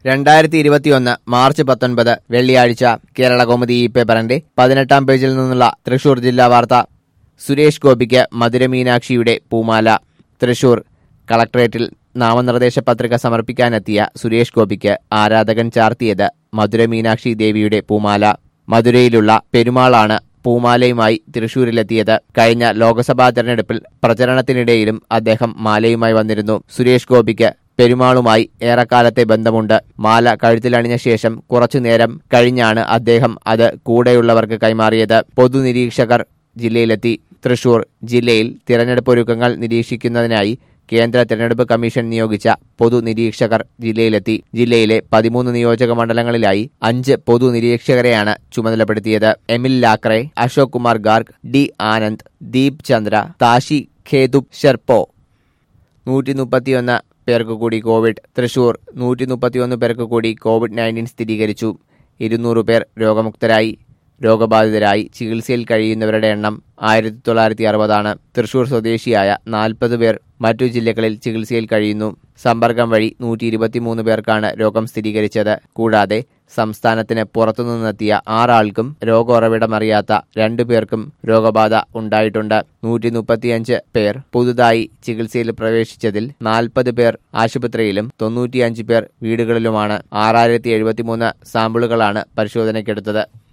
രണ്ടായിരത്തി ഇരുപത്തിയൊന്ന് മാർച്ച് പത്തൊൻപത് വെള്ളിയാഴ്ച കേരള കൗമുദി ഈ പേപ്പറിന്റെ പതിനെട്ടാം പേജിൽ നിന്നുള്ള തൃശൂർ ജില്ലാ വാർത്ത സുരേഷ് ഗോപിക്ക് മധുര മീനാക്ഷിയുടെ പൂമാല തൃശൂർ കളക്ടറേറ്റിൽ നാമനിർദ്ദേശ പത്രിക സമർപ്പിക്കാനെത്തിയ സുരേഷ് ഗോപിക്ക് ആരാധകൻ ചാർത്തിയത് മധുര മീനാക്ഷി ദേവിയുടെ പൂമാല മധുരയിലുള്ള പെരുമാളാണ് പൂമാലയുമായി തൃശൂരിലെത്തിയത് കഴിഞ്ഞ ലോക്സഭാ തെരഞ്ഞെടുപ്പിൽ പ്രചരണത്തിനിടയിലും അദ്ദേഹം മാലയുമായി വന്നിരുന്നു സുരേഷ് ഗോപിക്ക് പെരുമാളുമായി ഏറെക്കാലത്തെ ബന്ധമുണ്ട് മാല കഴുത്തിലണിഞ്ഞ ശേഷം കുറച്ചുനേരം കഴിഞ്ഞാണ് അദ്ദേഹം അത് കൂടെയുള്ളവർക്ക് കൈമാറിയത് പൊതുനിരീക്ഷകർ ജില്ലയിലെത്തി തൃശൂർ ജില്ലയിൽ തിരഞ്ഞെടുപ്പ് ഒരുക്കങ്ങൾ നിരീക്ഷിക്കുന്നതിനായി കേന്ദ്ര തിരഞ്ഞെടുപ്പ് കമ്മീഷൻ നിയോഗിച്ച പൊതു നിരീക്ഷകർ ജില്ലയിലെത്തി ജില്ലയിലെ പതിമൂന്ന് നിയോജക മണ്ഡലങ്ങളിലായി അഞ്ച് പൊതു നിരീക്ഷകരെയാണ് ചുമതലപ്പെടുത്തിയത് എമിൽ ലാക്രെ അശോക് കുമാർ ഗാർഗ് ഡി ആനന്ദ് ദീപ് ചന്ദ്ര താഷി ഖേതുബ് ഷെർപ്പോ നൂറ്റി മുപ്പത്തിയൊന്ന് പേർക്ക് കൂടി കോവിഡ് തൃശൂർ നൂറ്റി മുപ്പത്തിയൊന്ന് പേർക്ക് കൂടി കോവിഡ് നയൻറ്റീൻ സ്ഥിരീകരിച്ചു ഇരുന്നൂറ് പേർ രോഗമുക്തരായി രോഗബാധിതരായി ചികിത്സയിൽ കഴിയുന്നവരുടെ എണ്ണം ആയിരത്തി തൊള്ളായിരത്തി അറുപതാണ് തൃശൂർ സ്വദേശിയായ നാൽപ്പത് പേർ മറ്റു ജില്ലകളിൽ ചികിത്സയിൽ കഴിയുന്നു സമ്പർക്കം വഴി നൂറ്റി ഇരുപത്തിമൂന്ന് പേർക്കാണ് രോഗം സ്ഥിരീകരിച്ചത് കൂടാതെ സംസ്ഥാനത്തിന് പുറത്തുനിന്നെത്തിയ ആറാൾക്കും രോഗോറവിടമറിയാത്ത രണ്ടു പേർക്കും രോഗബാധ ഉണ്ടായിട്ടുണ്ട് നൂറ്റി മുപ്പത്തിയഞ്ച് പേർ പുതുതായി ചികിത്സയിൽ പ്രവേശിച്ചതിൽ നാൽപ്പത് പേർ ആശുപത്രിയിലും തൊണ്ണൂറ്റിയഞ്ച് പേർ വീടുകളിലുമാണ് ആറായിരത്തി എഴുപത്തിമൂന്ന് സാമ്പിളുകളാണ് പരിശോധനയ്ക്കെടുത്തത്